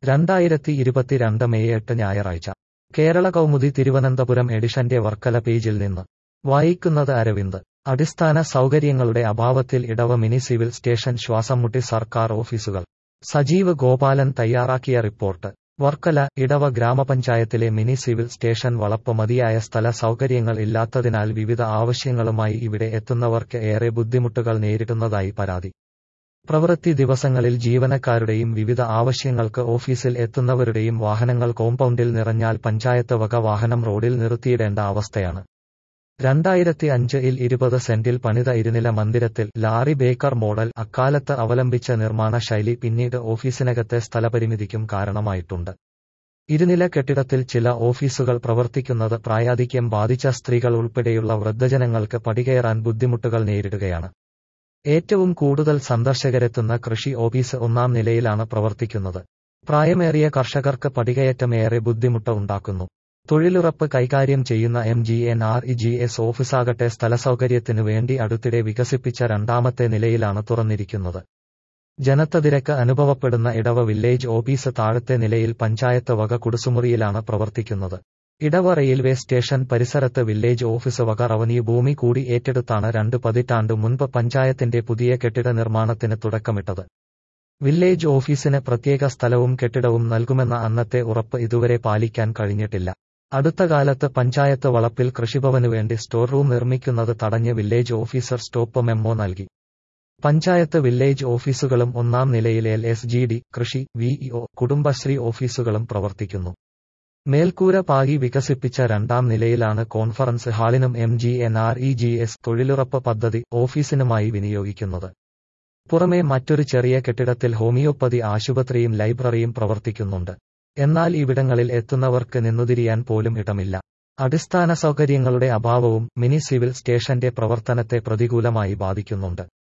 രണ്ടായിരത്തി ഇരുപത്തിരണ്ട് മെയ് എട്ട് ഞായറാഴ്ച കേരള കൗമുദി തിരുവനന്തപുരം എഡിഷന്റെ വർക്കല പേജിൽ നിന്ന് വായിക്കുന്നത് അരവിന്ദ് അടിസ്ഥാന സൗകര്യങ്ങളുടെ അഭാവത്തിൽ ഇടവ മിനി സിവിൽ സ്റ്റേഷൻ ശ്വാസം മുട്ടി സർക്കാർ ഓഫീസുകൾ സജീവ് ഗോപാലൻ തയ്യാറാക്കിയ റിപ്പോർട്ട് വർക്കല ഇടവ ഗ്രാമപഞ്ചായത്തിലെ മിനി സിവിൽ സ്റ്റേഷൻ വളപ്പ് മതിയായ സ്ഥല സൗകര്യങ്ങൾ ഇല്ലാത്തതിനാൽ വിവിധ ആവശ്യങ്ങളുമായി ഇവിടെ എത്തുന്നവർക്ക് ഏറെ ബുദ്ധിമുട്ടുകൾ നേരിടുന്നതായി പരാതി പ്രവൃത്തി ദിവസങ്ങളിൽ ജീവനക്കാരുടെയും വിവിധ ആവശ്യങ്ങൾക്ക് ഓഫീസിൽ എത്തുന്നവരുടെയും വാഹനങ്ങൾ കോമ്പൗണ്ടിൽ നിറഞ്ഞാൽ പഞ്ചായത്ത് വക വാഹനം റോഡിൽ നിർത്തിയിടേണ്ട അവസ്ഥയാണ് രണ്ടായിരത്തി അഞ്ചിൽ ഇരുപത് സെന്റിൽ പണിത ഇരുനില മന്ദിരത്തിൽ ലാറി ബേക്കർ മോഡൽ അക്കാലത്ത് അവലംബിച്ച നിർമ്മാണ ശൈലി പിന്നീട് ഓഫീസിനകത്തെ സ്ഥലപരിമിതിക്കും കാരണമായിട്ടുണ്ട് ഇരുനില കെട്ടിടത്തിൽ ചില ഓഫീസുകൾ പ്രവർത്തിക്കുന്നത് പ്രായാധിക്യം ബാധിച്ച സ്ത്രീകൾ ഉൾപ്പെടെയുള്ള വൃദ്ധജനങ്ങൾക്ക് പടികയറാൻ ബുദ്ധിമുട്ടുകൾ നേരിടുകയാണ് ഏറ്റവും കൂടുതൽ സന്ദർശകരെത്തുന്ന കൃഷി ഓഫീസ് ഒന്നാം നിലയിലാണ് പ്രവർത്തിക്കുന്നത് പ്രായമേറിയ കർഷകർക്ക് പടികയറ്റം ഏറെ ബുദ്ധിമുട്ട് ഉണ്ടാക്കുന്നു തൊഴിലുറപ്പ് കൈകാര്യം ചെയ്യുന്ന M G N R E G S ഓഫീസാകട്ടെ സ്ഥലസൗകര്യത്തിനു വേണ്ടി അടുത്തിടെ വികസിപ്പിച്ച രണ്ടാമത്തെ നിലയിലാണ് തുറന്നിരിക്കുന്നത് ജനത്തതിരക്ക് അനുഭവപ്പെടുന്ന ഇടവ വില്ലേജ് ഓഫീസ് താഴത്തെ നിലയിൽ പഞ്ചായത്ത് വക കുടുസുമുറിയിലാണ് പ്രവർത്തിക്കുന്നത് ഇടവ റെയിൽവേ സ്റ്റേഷൻ പരിസരത്ത് വില്ലേജ് ഓഫീസ് വക റവന്യൂ ഭൂമി കൂടി ഏറ്റെടുത്താണ് രണ്ട് പതിറ്റാണ്ട് മുൻപ് പഞ്ചായത്തിന്റെ പുതിയ കെട്ടിട നിർമ്മാണത്തിന് തുടക്കമിട്ടത് വില്ലേജ് ഓഫീസിന് പ്രത്യേക സ്ഥലവും കെട്ടിടവും നൽകുമെന്ന അന്നത്തെ ഉറപ്പ് ഇതുവരെ പാലിക്കാൻ കഴിഞ്ഞിട്ടില്ല അടുത്ത കാലത്ത് പഞ്ചായത്ത് വളപ്പിൽ കൃഷിഭവനു വേണ്ടി സ്റ്റോർ റൂം നിർമ്മിക്കുന്നത് തടഞ്ഞ് വില്ലേജ് ഓഫീസർ സ്റ്റോപ്പ് മെമ്മോ നൽകി പഞ്ചായത്ത് വില്ലേജ് ഓഫീസുകളും ഒന്നാം നിലയിൽ എൽ എസ് ജി ഡി കൃഷി വിഇഒ കുടുംബശ്രീ ഓഫീസുകളും പ്രവർത്തിക്കുന്നു മേൽക്കൂര പാകി വികസിപ്പിച്ച രണ്ടാം നിലയിലാണ് കോൺഫറൻസ് ഹാളിനും M G N R E G S തൊഴിലുറപ്പ് പദ്ധതി ഓഫീസിനുമായി വിനിയോഗിക്കുന്നത് പുറമെ മറ്റൊരു ചെറിയ കെട്ടിടത്തിൽ ഹോമിയോപ്പതി ആശുപത്രിയും ലൈബ്രറിയും പ്രവർത്തിക്കുന്നുണ്ട് എന്നാൽ ഇവിടങ്ങളിൽ എത്തുന്നവർക്ക് നിന്നുതിരിയാൻ പോലും ഇടമില്ല അടിസ്ഥാന സൗകര്യങ്ങളുടെ അഭാവവും മിനി സിവിൽ സ്റ്റേഷന്റെ പ്രവർത്തനത്തെ പ്രതികൂലമായി ബാധിക്കുന്നുണ്ട്